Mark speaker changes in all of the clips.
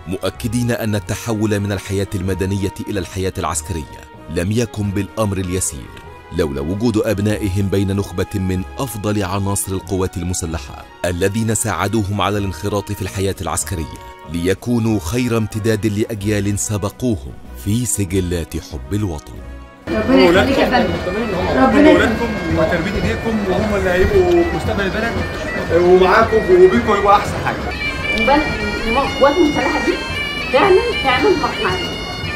Speaker 1: مؤكدين أن التحول من الحياة المدنية إلى الحياة العسكرية لم يكن بالأمر اليسير لولا وجود أبنائهم بين نخبة من أفضل عناصر القوات المسلحة الذين ساعدوهم على الانخراط في الحياة العسكرية ليكونوا خير امتداد لأجيال سبقوهم في سجلات حب الوطن
Speaker 2: ربنا يخليك يا فندم ربنا يخليك
Speaker 3: ولادكم وتربيه ايديكم وهم اللي هيبقوا مستقبل البلد ومعاكم وبيكم يبقوا احسن حاجه
Speaker 2: وبلد القوات المسلحه دي فعلا فعلا مصنعيه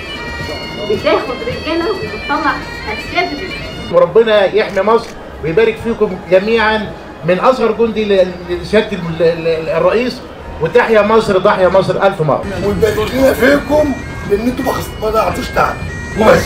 Speaker 2: بتاخد رجاله وبتطلع اسياد الرجاله
Speaker 4: وربنا يحمي مصر ويبارك فيكم جميعا من اصغر جندي ل- لسياده ال- ال- الرئيس وتحيا مصر تحيا مصر الف مره
Speaker 5: ويبارك لنا فيكم لان انتوا ما خص- ما ضيعتوش تعب وبس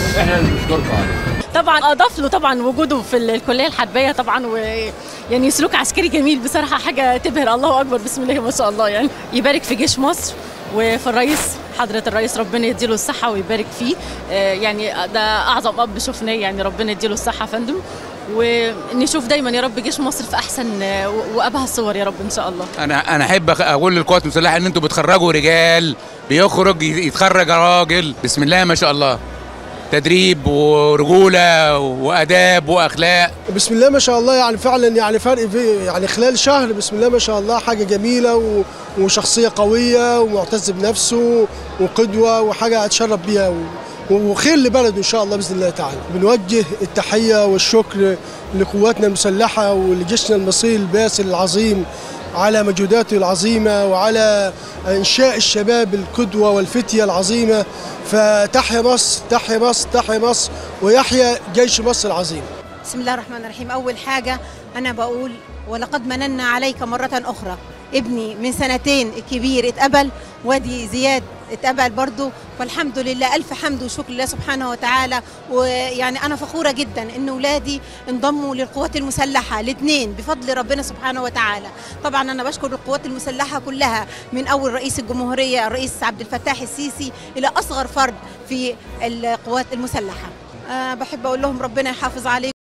Speaker 6: طبعا اضاف له طبعا وجوده في ال- الكليه الحربيه طبعا ويعني سلوك عسكري جميل بصراحه حاجه تبهر الله اكبر بسم الله ما شاء الله يعني يبارك في جيش مصر وفي الرئيس حضرة الرئيس ربنا يديله الصحة ويبارك فيه آه، يعني ده أعظم أب شفناه يعني ربنا يديله الصحة يا فندم ونشوف دايما يا رب جيش مصر في أحسن آه، وأبهى الصور يا رب إن شاء الله
Speaker 7: انا انا احب أخ- اقول للقوات المسلحه ان انتوا بتخرجوا رجال بيخرج يتخرج راجل بسم الله ما شاء الله تدريب ورجوله واداب واخلاق
Speaker 8: بسم الله ما شاء الله يعني فعلا يعني فرق في يعني خلال شهر بسم الله ما شاء الله حاجه جميله و- وشخصيه قويه ومعتز بنفسه وقدوه وحاجه اتشرف بيها و- وخير لبلده ان شاء الله باذن الله تعالى بنوجه التحيه والشكر لقواتنا المسلحه ولجيشنا المصري الباسل العظيم على مجهوداته العظيمه وعلى انشاء الشباب القدوه والفتيه العظيمه فتحيا مصر تحيا مصر تحيا مصر ويحيا جيش مصر العظيم
Speaker 9: بسم الله الرحمن الرحيم أول حاجة أنا بقول ولقد مننا عليك مرة أخرى ابني من سنتين الكبير اتقبل وادي زياد اتقبل برضو والحمد لله ألف حمد وشكر لله سبحانه وتعالى ويعني أنا فخورة جدا إن أولادي انضموا للقوات المسلحة الاثنين بفضل ربنا سبحانه وتعالى طبعا أنا بشكر القوات المسلحة كلها من أول رئيس الجمهورية الرئيس عبد الفتاح السيسي إلى أصغر فرد في القوات المسلحة أه بحب أقول لهم ربنا يحافظ عليكم